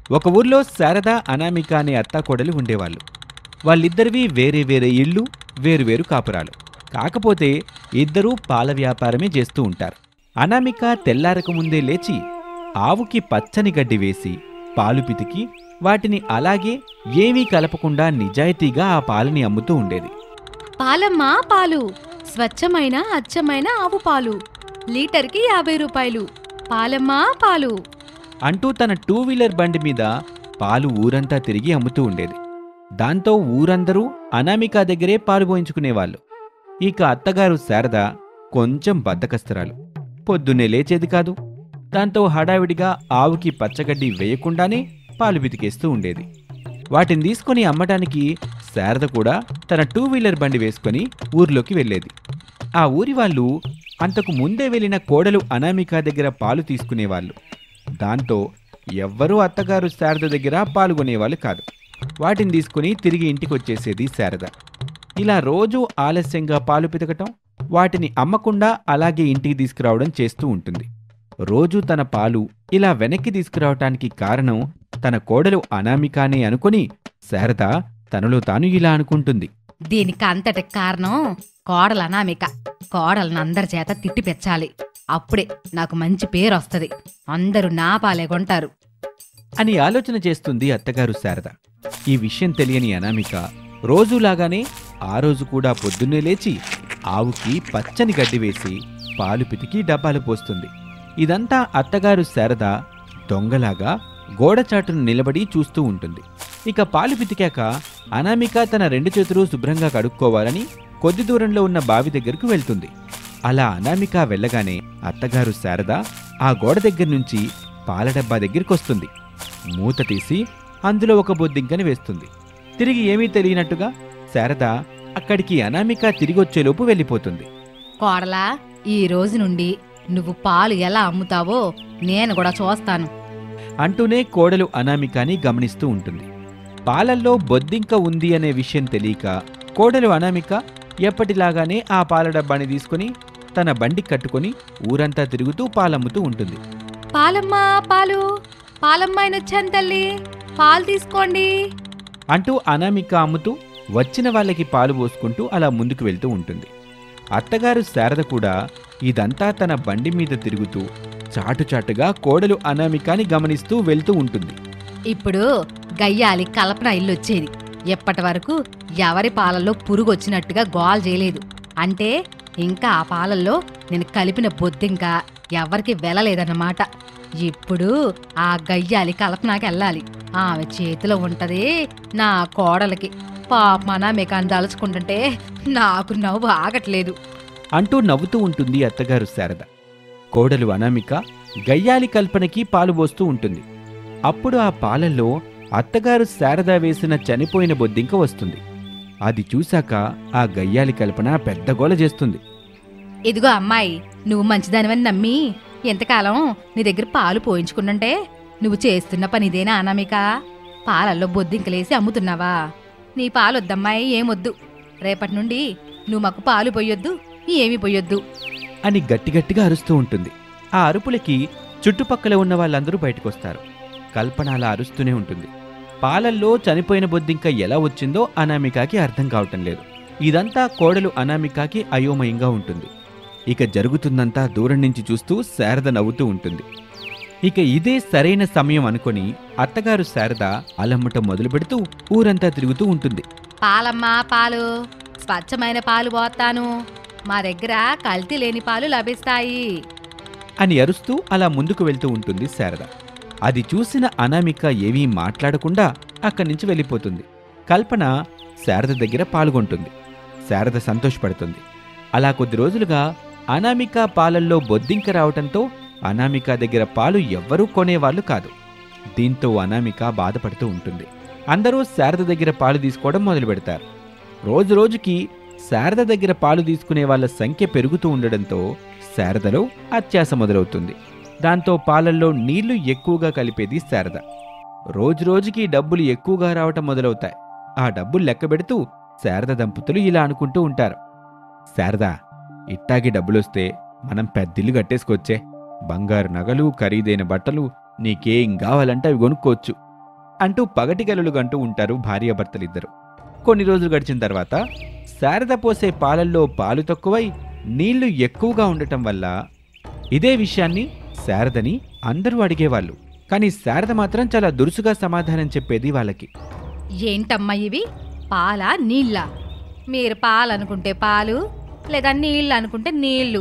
ఒక ఊర్లో శారద అనామిక అనే అత్తాకోడలు ఉండేవాళ్ళు వాళ్ళిద్దరివి వేరే వేరే ఇళ్ళు వేరువేరు కాపురాలు కాకపోతే ఇద్దరూ పాల వ్యాపారమే చేస్తూ ఉంటారు అనామిక తెల్లారక ముందే లేచి ఆవుకి పచ్చని గడ్డి వేసి పాలు పితికి వాటిని అలాగే ఏమీ కలపకుండా నిజాయితీగా ఆ పాలని అమ్ముతూ ఉండేది పాలమ్మా పాలు స్వచ్ఛమైన అచ్చమైన ఆవు పాలు లీటర్కి యాభై రూపాయలు పాలమ్మా పాలు అంటూ తన టూ వీలర్ బండి మీద పాలు ఊరంతా తిరిగి అమ్ముతూ ఉండేది దాంతో ఊరందరూ అనామిక దగ్గరే పాలు పోయించుకునేవాళ్ళు ఇక అత్తగారు శారద కొంచెం బద్దకస్తరాలు పొద్దున్నే లేచేది కాదు దాంతో హడావిడిగా ఆవుకి పచ్చగడ్డి వేయకుండానే పాలు బితికేస్తూ ఉండేది వాటిని తీసుకొని అమ్మటానికి శారద కూడా తన టూ వీలర్ బండి వేసుకొని ఊర్లోకి వెళ్ళేది ఆ ఊరి వాళ్ళు అంతకు ముందే వెళ్ళిన కోడలు అనామిక దగ్గర పాలు తీసుకునేవాళ్ళు దాంతో ఎవ్వరూ అత్తగారు శారద దగ్గర పాల్గొనేవాళ్ళు కాదు వాటిని తీసుకుని తిరిగి ఇంటికి వచ్చేసేది శారద ఇలా రోజూ ఆలస్యంగా పాలు పితకటం వాటిని అమ్మకుండా అలాగే ఇంటికి తీసుకురావడం చేస్తూ ఉంటుంది రోజూ తన పాలు ఇలా వెనక్కి తీసుకురావటానికి కారణం తన కోడలు అనామికానే అనుకుని శారద తనలో తాను ఇలా అనుకుంటుంది దీనికి అంతటి కారణం కోడలు అనామిక కోడలను అందరి చేత తిట్టి పెచ్చాలి అప్పుడే నాకు మంచి పేరు వస్తది అందరూ నా పాలే కొంటారు అని ఆలోచన చేస్తుంది అత్తగారు శారద ఈ విషయం తెలియని అనామిక రోజులాగానే ఆ రోజు కూడా పొద్దున్నే లేచి ఆవుకి పచ్చని గడ్డి వేసి పాలు పితికి డబ్బాలు పోస్తుంది ఇదంతా అత్తగారు శారద దొంగలాగా గోడచాటును నిలబడి చూస్తూ ఉంటుంది ఇక పాలు పితికాక అనామిక తన రెండు చేతులు శుభ్రంగా కడుక్కోవాలని కొద్ది దూరంలో ఉన్న బావి దగ్గరకు వెళ్తుంది అలా అనామిక వెళ్ళగానే అత్తగారు శారద ఆ గోడ దగ్గర నుంచి పాల డబ్బా దగ్గరికి వస్తుంది మూత తీసి అందులో ఒక బొద్దింకని వేస్తుంది తిరిగి ఏమీ తెలియనట్టుగా శారద అక్కడికి అనామిక తిరిగొచ్చేలోపు వెళ్ళిపోతుంది కోడలా ఈ రోజు నుండి నువ్వు పాలు ఎలా అమ్ముతావో నేను కూడా చూస్తాను అంటూనే కోడలు అనామికాని గమనిస్తూ ఉంటుంది పాలల్లో బొద్దింక ఉంది అనే విషయం తెలియక కోడలు అనామిక ఎప్పటిలాగానే ఆ పాల డబ్బాని తీసుకుని తన బండి కట్టుకొని ఊరంతా తిరుగుతూ పాలమ్ముతూ ఉంటుంది పాలమ్మా పాలు పాలమ్మాయినొచ్చాను తల్లి పాలు తీసుకోండి అంటూ అనామిక అమ్ముతూ వచ్చిన వాళ్ళకి పాలు పోసుకుంటూ అలా ముందుకు వెళ్తూ ఉంటుంది అత్తగారు శారద కూడా ఇదంతా తన బండి మీద తిరుగుతూ చాటుచాటుగా కోడలు అనామికాని గమనిస్తూ వెళ్తూ ఉంటుంది ఇప్పుడు గయ్యాలి కల్పన ఇల్లు వచ్చేది ఎప్పటి వరకు ఎవరి పాలల్లో పురుగు వచ్చినట్టుగా గోల్ చేయలేదు అంటే ఇంకా ఆ పాలల్లో నేను కలిపిన బొద్దింక ఎవరికి వెళ్ళలేదన్నమాట ఇప్పుడు ఆ గయ్యాలి కల్పనకి వెళ్ళాలి ఆమె చేతిలో ఉంటది నా కోడలికి పాపమాన మీకు అందలుచుకుంటుంటే నాకు నవ్వు ఆగట్లేదు అంటూ నవ్వుతూ ఉంటుంది అత్తగారు శారద కోడలు అనామిక గయ్యాలి కల్పనకి పాలు పోస్తూ ఉంటుంది అప్పుడు ఆ పాలల్లో అత్తగారు శారద వేసిన చనిపోయిన బొద్దింక వస్తుంది అది చూశాక ఆ గయ్యాలి కల్పన పెద్ద గోల చేస్తుంది ఇదిగో అమ్మాయి నువ్వు మంచిదానివని నమ్మి ఎంతకాలం నీ దగ్గర పాలు పోయించుకుంటుంటే నువ్వు చేస్తున్న పని ఇదేనా అనామిక పాలల్లో బొద్దింకలేసి అమ్ముతున్నావా నీ పాలొద్దమ్మాయి ఏమొద్దు రేపటి నుండి నువ్వు మాకు పాలు పొయ్యొద్దు ఏమీ పొయ్యొద్దు అని గట్టిగట్టిగా అరుస్తూ ఉంటుంది ఆ అరుపులకి చుట్టుపక్కల ఉన్న వాళ్ళందరూ బయటకొస్తారు కల్పన అలా అరుస్తూనే ఉంటుంది పాలల్లో చనిపోయిన బొద్దింక ఎలా వచ్చిందో అనామికాకి అర్థం కావటం లేదు ఇదంతా కోడలు అనామికాకి అయోమయంగా ఉంటుంది ఇక జరుగుతుందంతా దూరం నుంచి చూస్తూ శారద నవ్వుతూ ఉంటుంది ఇక ఇదే సరైన సమయం అనుకొని అత్తగారు శారద అలమ్మటం మొదలు పెడుతూ ఊరంతా తిరుగుతూ ఉంటుంది పాలమ్మా పాలు స్వచ్ఛమైన పాలు పోతాను మా దగ్గర కల్తీ లేని పాలు లభిస్తాయి అని అరుస్తూ అలా ముందుకు వెళ్తూ ఉంటుంది శారద అది చూసిన అనామిక ఏమీ మాట్లాడకుండా అక్కడి నుంచి వెళ్ళిపోతుంది కల్పన శారద దగ్గర పాల్గొంటుంది శారద సంతోషపడుతుంది అలా కొద్ది రోజులుగా అనామిక పాలల్లో బొద్దింక రావటంతో అనామిక దగ్గర పాలు ఎవ్వరూ కొనేవాళ్ళు కాదు దీంతో అనామిక బాధపడుతూ ఉంటుంది అందరూ శారద దగ్గర పాలు తీసుకోవడం మొదలు పెడతారు రోజు రోజుకి శారద దగ్గర పాలు తీసుకునే వాళ్ళ సంఖ్య పెరుగుతూ ఉండడంతో శారదలో అత్యాస మొదలవుతుంది దాంతో పాలల్లో నీళ్లు ఎక్కువగా కలిపేది శారద రోజురోజుకి డబ్బులు ఎక్కువగా రావటం మొదలవుతాయి ఆ డబ్బులు లెక్కబెడుతూ శారద దంపతులు ఇలా అనుకుంటూ ఉంటారు శారద ఇట్టాగి డబ్బులొస్తే మనం పెద్దిల్లు కట్టేసుకోవచ్చే బంగారు నగలు ఖరీదైన బట్టలు నీకేం కావాలంటే అవి కొనుక్కోవచ్చు అంటూ పగటి గంటూ ఉంటారు భార్యాభర్తలిద్దరు కొన్ని రోజులు గడిచిన తర్వాత శారద పోసే పాలల్లో పాలు తక్కువై నీళ్లు ఎక్కువగా ఉండటం వల్ల ఇదే విషయాన్ని శారదని అందరూ అడిగేవాళ్ళు కానీ శారద మాత్రం చాలా దురుసుగా సమాధానం చెప్పేది వాళ్ళకి ఏంటమ్మా ఇవి పాలా నీళ్ళ మీరు పాలనుకుంటే పాలు లేదా నీళ్ళు అనుకుంటే నీళ్లు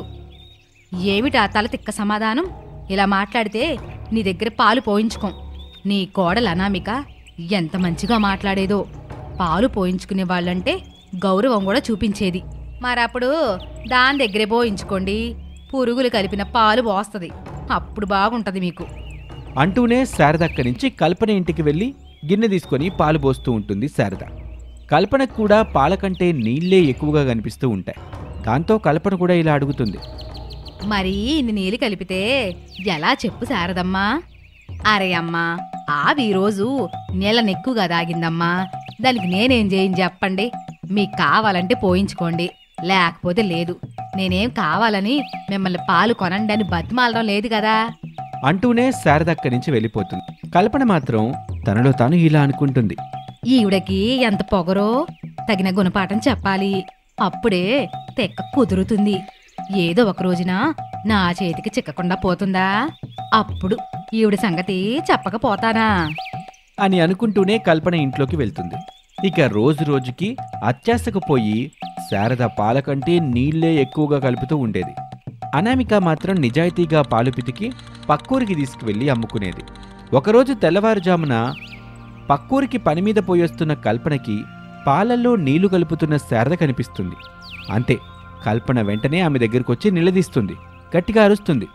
ఏమిటా తల తిక్క సమాధానం ఇలా మాట్లాడితే నీ దగ్గర పాలు పోయించుకోం నీ కోడలు అనామిక ఎంత మంచిగా మాట్లాడేదో పాలు పోయించుకునే వాళ్ళంటే గౌరవం కూడా చూపించేది మరప్పుడు దాని దగ్గరే పోయించుకోండి పురుగులు కలిపిన పాలు పోస్తుంది అప్పుడు బాగుంటది మీకు అంటూనే శారద అక్కడి నుంచి కల్పన ఇంటికి వెళ్ళి గిన్నె తీసుకొని పాలు పోస్తూ ఉంటుంది శారద కల్పనకు కూడా పాల కంటే నీళ్లే ఎక్కువగా కనిపిస్తూ ఉంటాయి దాంతో కల్పన కూడా ఇలా అడుగుతుంది మరి ఇన్ని నీళ్ళు కలిపితే ఎలా చెప్పు శారదమ్మా అరే అమ్మా ఆవి ఈరోజు నీళ్ళనెక్కువగా తాగిందమ్మా దానికి నేనేం చేయని చెప్పండి మీకు కావాలంటే పోయించుకోండి లేకపోతే లేదు నేనేం కావాలని మిమ్మల్ని పాలు కొనండి అని బతిమాలడం లేదు కదా అంటూనే శారద అక్కడి నుంచి వెళ్ళిపోతుంది కల్పన మాత్రం తనలో తాను ఇలా అనుకుంటుంది ఈవిడకి ఎంత పొగరో తగిన గుణపాఠం చెప్పాలి అప్పుడే తెక్క కుదురుతుంది ఏదో ఒక రోజున నా చేతికి చిక్కకుండా పోతుందా అప్పుడు ఈవిడ సంగతి చెప్పకపోతానా అని అనుకుంటూనే కల్పన ఇంట్లోకి వెళ్తుంది ఇక రోజు రోజుకి అత్యాశకు పోయి శారద పాల కంటే నీళ్లే ఎక్కువగా కలుపుతూ ఉండేది అనామిక మాత్రం నిజాయితీగా పాలు పితికి పక్కూరికి తీసుకువెళ్ళి అమ్ముకునేది ఒకరోజు తెల్లవారుజామున పక్కూరికి పని మీద పోయొస్తున్న కల్పనకి పాలల్లో నీళ్లు కలుపుతున్న శారద కనిపిస్తుంది అంతే కల్పన వెంటనే ఆమె దగ్గరకొచ్చి నిలదీస్తుంది గట్టిగా అరుస్తుంది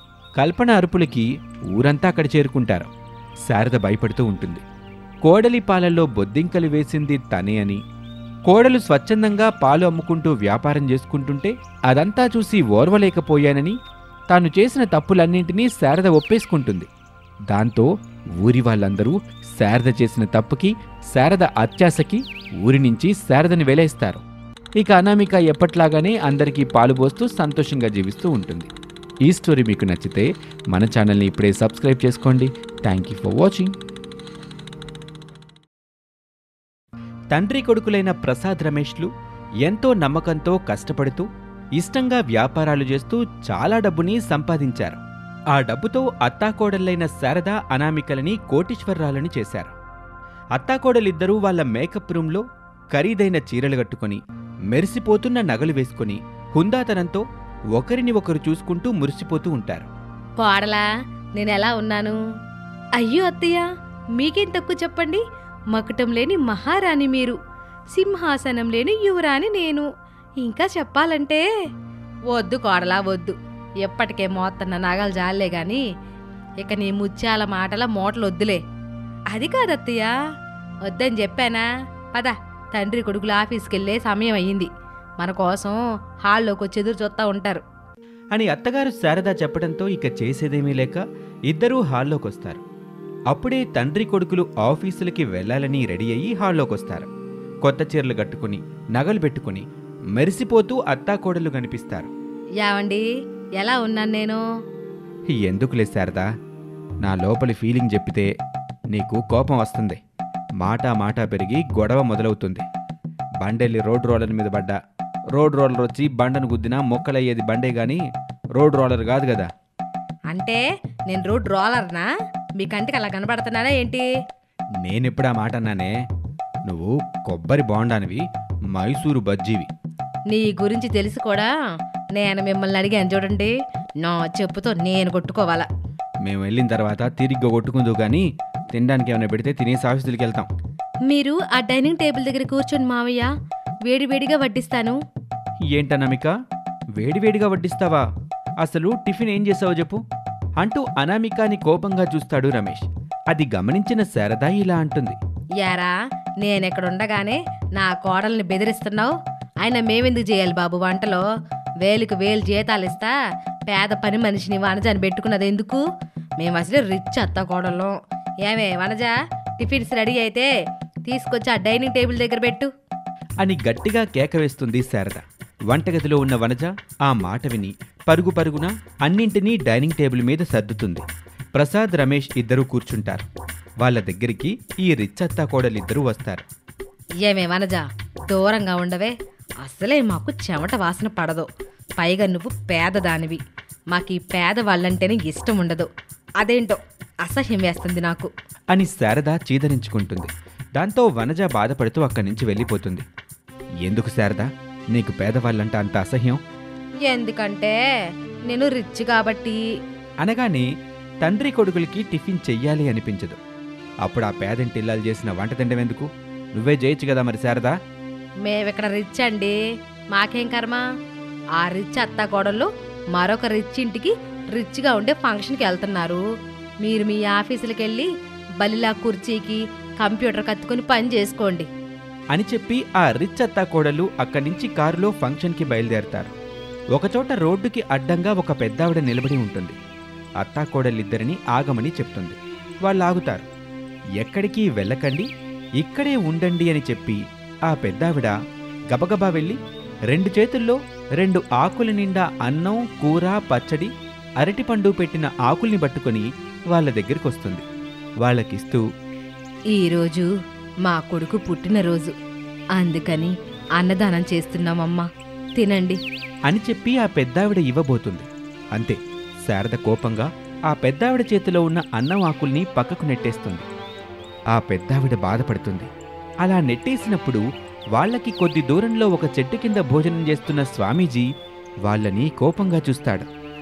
కల్పన అరుపులకి ఊరంతా అక్కడ చేరుకుంటారు శారద భయపడుతూ ఉంటుంది కోడలి పాలల్లో బొద్దింకలు వేసింది తనే అని కోడలు స్వచ్ఛందంగా పాలు అమ్ముకుంటూ వ్యాపారం చేసుకుంటుంటే అదంతా చూసి ఓర్వలేకపోయానని తాను చేసిన తప్పులన్నింటినీ శారద ఒప్పేసుకుంటుంది దాంతో ఊరి వాళ్ళందరూ శారద చేసిన తప్పుకి శారద అత్యాశకి ఊరి నుంచి శారదని వెలేస్తారు ఇక అనామిక ఎప్పట్లాగానే అందరికీ పాలు పోస్తూ సంతోషంగా జీవిస్తూ ఉంటుంది ఈ స్టోరీ మీకు నచ్చితే మన ఛానల్ని ఇప్పుడే సబ్స్క్రైబ్ చేసుకోండి థ్యాంక్ యూ ఫర్ వాచింగ్ తండ్రి కొడుకులైన ప్రసాద్ రమేష్లు ఎంతో నమ్మకంతో కష్టపడుతూ ఇష్టంగా వ్యాపారాలు చేస్తూ చాలా డబ్బుని సంపాదించారు ఆ డబ్బుతో అత్తాకోడళ్ళైన శారద అనామికలని కోటీశ్వరరాలని చేశారు అత్తాకోడలిద్దరూ వాళ్ళ మేకప్ రూంలో ఖరీదైన చీరలు కట్టుకొని మెరిసిపోతున్న నగలు వేసుకొని హుందాతనంతో ఒకరిని ఒకరు చూసుకుంటూ మురిసిపోతూ ఉంటారు కోడలా నేనెలా ఉన్నాను అయ్యో అత్తయ్య మీకేం తక్కువ చెప్పండి మకుటం లేని మహారాణి మీరు సింహాసనం లేని యువరాణి నేను ఇంకా చెప్పాలంటే వద్దు కోడలా వద్దు ఎప్పటికే మోత్తన్న నగలు జాలే గాని ఇక నీ ముత్యాల మాటల మూటలు వద్దులే అది కాదత్తయ్య వద్దని చెప్పానా పద తండ్రి కొడుకులు ఆఫీస్కి వెళ్ళే సమయం అయ్యింది మన కోసం హాల్లోకి వచ్చి ఎదురు చూస్తా ఉంటారు అని అత్తగారు శారద చెప్పడంతో ఇక చేసేదేమీ లేక ఇద్దరూ హాల్లోకొస్తారు అప్పుడే తండ్రి కొడుకులు ఆఫీసులకి వెళ్ళాలని రెడీ అయ్యి హాల్లోకొస్తారు కొత్త చీరలు కట్టుకుని నగలు పెట్టుకుని మెరిసిపోతూ అత్తాకోడలు కనిపిస్తారు యావండి ఎలా ఉన్నాను నేను ఎందుకులే శారదా నా లోపలి ఫీలింగ్ చెప్పితే నీకు కోపం వస్తుంది మాట మాట పెరిగి గొడవ మొదలవుతుంది బండెళ్ళి రోడ్ రోలర్ మీద పడ్డా రోడ్ రోలర్ వచ్చి బండను గుద్దినా మొక్కలయ్యేది బండే గాని రోడ్ రోలర్ కాదు కదా అంటే నేను రోడ్ రోలర్నా మీ కంటికి అలా కనబడుతున్నానా ఏంటి నేనెప్పుడా మాట అన్నానే నువ్వు కొబ్బరి బోండానివి మైసూరు బజ్జీవి నీ గురించి తెలిసి కూడా నేను మిమ్మల్ని అడిగాను చూడండి నా చెప్పుతో నేను కొట్టుకోవాలా మేము వెళ్ళిన తర్వాత తిరిగ్గా కొట్టుకుందు కానీ తినడానికి ఏమైనా పెడితే తినేసి ఆఫీసులకి వెళ్తాం మీరు ఆ డైనింగ్ టేబుల్ దగ్గర కూర్చొని మావయ్య వేడివేడిగా వడ్డిస్తాను ఏంటనామిక వేడివేడిగా వడ్డిస్తావా అసలు టిఫిన్ ఏం చేసావో చెప్పు అంటూ అనామికాని కోపంగా చూస్తాడు రమేష్ అది గమనించిన శారద ఇలా అంటుంది యారా నేనెక్కడుండగానే నా కోడల్ని బెదిరిస్తున్నావు ఆయన మేమెందుకు చేయాలి బాబు వంటలో వేలుకు వేలు జీతాలు ఇస్తా పేద పని మనిషిని వనజాని పెట్టుకున్నది ఎందుకు మేము అసలు రిచ్ అత్త కోడళ్ళం ఏమే వనజ టిఫిన్స్ రెడీ అయితే తీసుకొచ్చి ఆ డైనింగ్ టేబుల్ దగ్గర పెట్టు అని గట్టిగా కేక వేస్తుంది శారద వంటగదిలో ఉన్న వనజ ఆ మాట విని పరుగు పరుగున అన్నింటినీ డైనింగ్ టేబుల్ మీద సర్దుతుంది ప్రసాద్ రమేష్ ఇద్దరూ కూర్చుంటారు వాళ్ళ దగ్గరికి ఈ రిచ్ అత్తా కోడలిద్దరూ వస్తారు ఏమే వనజా దూరంగా ఉండవే అసలే మాకు చెమట వాసన పడదు పైగా నువ్వు పేదదానివి మాకు ఈ పేద వాళ్ళంటేనే ఇష్టం ఉండదు అదేంటో అసహ్యం వేస్తుంది నాకు అని శారద చీదరించుకుంటుంది దాంతో వనజ బాధపడుతూ అక్కడి నుంచి వెళ్ళిపోతుంది ఎందుకు శారద నీకు పేదవాళ్ళంట అంత అసహ్యం ఎందుకంటే నేను రిచ్ కాబట్టి అనగానే తండ్రి కొడుకులకి టిఫిన్ చెయ్యాలి అనిపించదు అప్పుడు ఆ పేదంటిల్లాలు చేసిన వంట తిండమెందుకు నువ్వే చేయొచ్చు కదా మరి శారదా మేమిక్కడ రిచ్ అండి మాకేం కర్మ ఆ రిచ్ అత్తాకోడళ్ళు మరొక రిచ్ ఇంటికి రిచ్గా ఉండే ఫంక్షన్కి వెళ్తున్నారు మీరు మీ ఆఫీసులకు వెళ్ళి బలిలా కుర్చీకి కంప్యూటర్ కత్తుకొని పని చేసుకోండి అని చెప్పి ఆ రిచ్ అత్తా కోడలు అక్కడి నుంచి కారులో ఫంక్షన్కి బయలుదేరతారు ఒకచోట రోడ్డుకి అడ్డంగా ఒక పెద్దావిడ నిలబడి ఉంటుంది అత్తా కోడలిద్దరిని ఆగమని చెప్తుంది వాళ్ళు ఆగుతారు ఎక్కడికి వెళ్ళకండి ఇక్కడే ఉండండి అని చెప్పి ఆ పెద్దావిడ గబగబా వెళ్ళి రెండు చేతుల్లో రెండు ఆకుల నిండా అన్నం కూర పచ్చడి అరటిపండు పెట్టిన ఆకుల్ని పట్టుకొని వాళ్ళ దగ్గరికి వస్తుంది వాళ్ళకిస్తూ ఈరోజు మా కొడుకు పుట్టినరోజు అందుకని అన్నదానం చేస్తున్నామమ్మా తినండి అని చెప్పి ఆ పెద్దావిడ ఇవ్వబోతుంది అంతే శారద కోపంగా ఆ పెద్దావిడ చేతిలో ఉన్న అన్నం ఆకుల్ని పక్కకు నెట్టేస్తుంది ఆ పెద్దావిడ బాధపడుతుంది అలా నెట్టేసినప్పుడు వాళ్ళకి కొద్ది దూరంలో ఒక చెట్టు కింద భోజనం చేస్తున్న స్వామీజీ వాళ్ళని కోపంగా చూస్తాడు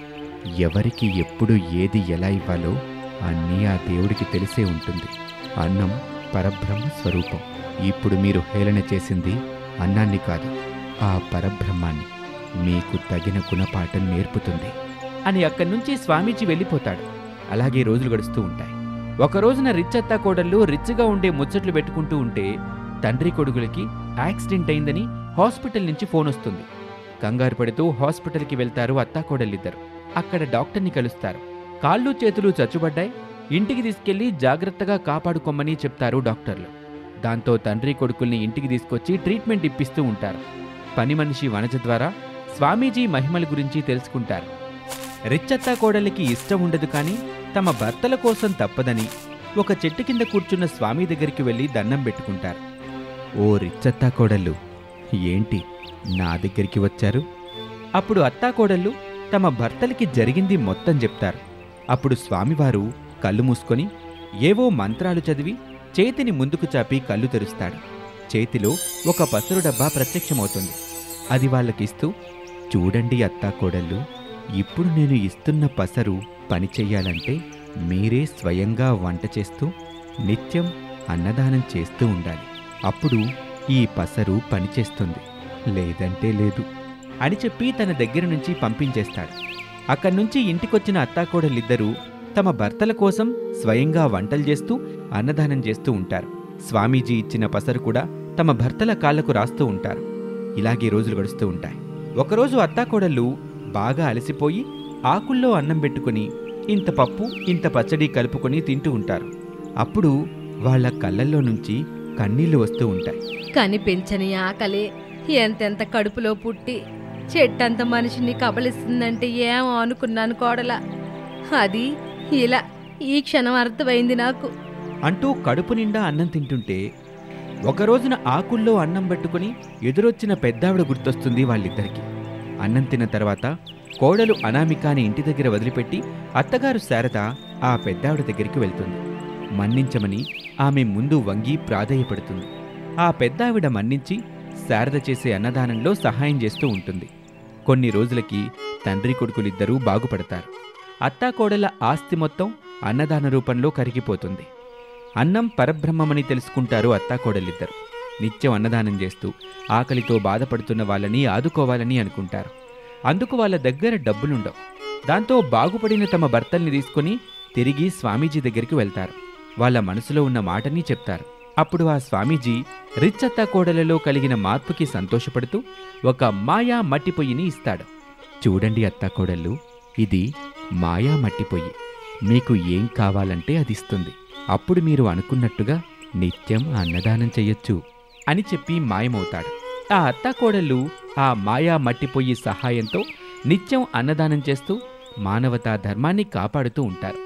ఎవరికి ఎప్పుడు ఏది ఎలా ఇవ్వాలో అన్నీ ఆ దేవుడికి తెలిసే ఉంటుంది అన్నం పరబ్రహ్మ స్వరూపం ఇప్పుడు మీరు హేళన చేసింది అన్నాన్ని కాదు ఆ పరబ్రహ్మాన్ని మీకు తగిన గుణపాఠం నేర్పుతుంది అని అక్కడి నుంచి స్వామీజీ వెళ్ళిపోతాడు అలాగే రోజులు గడుస్తూ ఉంటాయి ఒక రోజున రిచ్ అత్తా కోడళ్ళు రిచ్గా ఉండే ముచ్చట్లు పెట్టుకుంటూ ఉంటే తండ్రి కొడుకులకి యాక్సిడెంట్ అయిందని హాస్పిటల్ నుంచి ఫోన్ వస్తుంది కంగారు పడుతూ హాస్పిటల్కి వెళ్తారు అత్తా కోడళ్ళిద్దరు అక్కడ డాక్టర్ని కలుస్తారు కాళ్ళు చేతులు చచ్చుబడ్డాయి ఇంటికి తీసుకెళ్లి జాగ్రత్తగా కాపాడుకోమని చెప్తారు డాక్టర్లు దాంతో తండ్రి కొడుకుల్ని ఇంటికి తీసుకొచ్చి ట్రీట్మెంట్ ఇప్పిస్తూ ఉంటారు పని మనిషి వనజ ద్వారా స్వామీజీ మహిమల గురించి తెలుసుకుంటారు రిచ్చత్తా కోడలికి ఇష్టం ఉండదు కానీ తమ భర్తల కోసం తప్పదని ఒక చెట్టు కింద కూర్చున్న స్వామి దగ్గరికి వెళ్ళి దండం పెట్టుకుంటారు ఓ రిచ్చత్తా కోడళ్ళు ఏంటి నా దగ్గరికి వచ్చారు అప్పుడు అత్తా కోడళ్ళు తమ భర్తలకి జరిగింది మొత్తం చెప్తారు అప్పుడు స్వామివారు కళ్ళు మూసుకొని ఏవో మంత్రాలు చదివి చేతిని ముందుకు చాపి కళ్ళు తెరుస్తాడు చేతిలో ఒక పసరు డబ్బా ప్రత్యక్షమవుతుంది అది వాళ్ళకిస్తూ చూడండి అత్తా కోడళ్ళు ఇప్పుడు నేను ఇస్తున్న పసరు పని చెయ్యాలంటే మీరే స్వయంగా వంట చేస్తూ నిత్యం అన్నదానం చేస్తూ ఉండాలి అప్పుడు ఈ పసరు పనిచేస్తుంది లేదంటే లేదు అని చెప్పి తన దగ్గర నుంచి పంపించేస్తాడు అక్కడి నుంచి ఇంటికొచ్చిన అత్తాకోడలిద్దరూ తమ భర్తల కోసం స్వయంగా వంటలు చేస్తూ అన్నదానం చేస్తూ ఉంటారు స్వామీజీ ఇచ్చిన పసరు కూడా తమ భర్తల కాళ్లకు రాస్తూ ఉంటారు ఇలాగే రోజులు గడుస్తూ ఉంటాయి ఒకరోజు అత్తాకోడళ్ళు బాగా అలసిపోయి ఆకుల్లో అన్నం పెట్టుకుని ఇంత పప్పు ఇంత పచ్చడి కలుపుకొని తింటూ ఉంటారు అప్పుడు వాళ్ళ కళ్ళల్లో నుంచి కన్నీళ్లు వస్తూ ఉంటాయి కనిపించని ఆకలి ఎంతెంత కడుపులో పుట్టి చెట్టంత మనిషిని కబలిస్తుందంటే ఏమో అనుకున్నాను కోడల అది ఇలా ఈ క్షణం అర్థమైంది నాకు అంటూ కడుపు నిండా అన్నం తింటుంటే ఒక రోజున ఆకుల్లో అన్నం పెట్టుకుని ఎదురొచ్చిన పెద్దావిడ గుర్తొస్తుంది వాళ్ళిద్దరికి అన్నం తిన్న తర్వాత కోడలు అనామికాని ఇంటి దగ్గర వదిలిపెట్టి అత్తగారు శారద ఆ పెద్దావిడ దగ్గరికి వెళ్తుంది మన్నించమని ఆమె ముందు వంగి ప్రాధేయపడుతుంది ఆ పెద్దావిడ మన్నించి శారద చేసే అన్నదానంలో సహాయం చేస్తూ ఉంటుంది కొన్ని రోజులకి తండ్రి కొడుకులిద్దరూ బాగుపడతారు అత్తాకోడల ఆస్తి మొత్తం అన్నదాన రూపంలో కరిగిపోతుంది అన్నం పరబ్రహ్మమని తెలుసుకుంటారు అత్తాకోడలిద్దరు నిత్యం అన్నదానం చేస్తూ ఆకలితో బాధపడుతున్న వాళ్ళని ఆదుకోవాలని అనుకుంటారు అందుకు వాళ్ళ దగ్గర డబ్బులుండవు దాంతో బాగుపడిన తమ భర్తల్ని తీసుకుని తిరిగి స్వామీజీ దగ్గరికి వెళ్తారు వాళ్ళ మనసులో ఉన్న మాటని చెప్తారు అప్పుడు ఆ స్వామీజీ రిచ్ అత్తాకోడలలో కలిగిన మార్పుకి సంతోషపడుతూ ఒక మాయా మట్టి పొయ్యిని ఇస్తాడు చూడండి అత్తాకోడళ్ళు ఇది మాయా మట్టి పొయ్యి మీకు ఏం కావాలంటే అది ఇస్తుంది అప్పుడు మీరు అనుకున్నట్టుగా నిత్యం అన్నదానం చెయ్యొచ్చు అని చెప్పి మాయమవుతాడు ఆ అత్తాకోడళ్ళు ఆ మాయా మట్టి పొయ్యి సహాయంతో నిత్యం అన్నదానం చేస్తూ మానవతా ధర్మాన్ని కాపాడుతూ ఉంటారు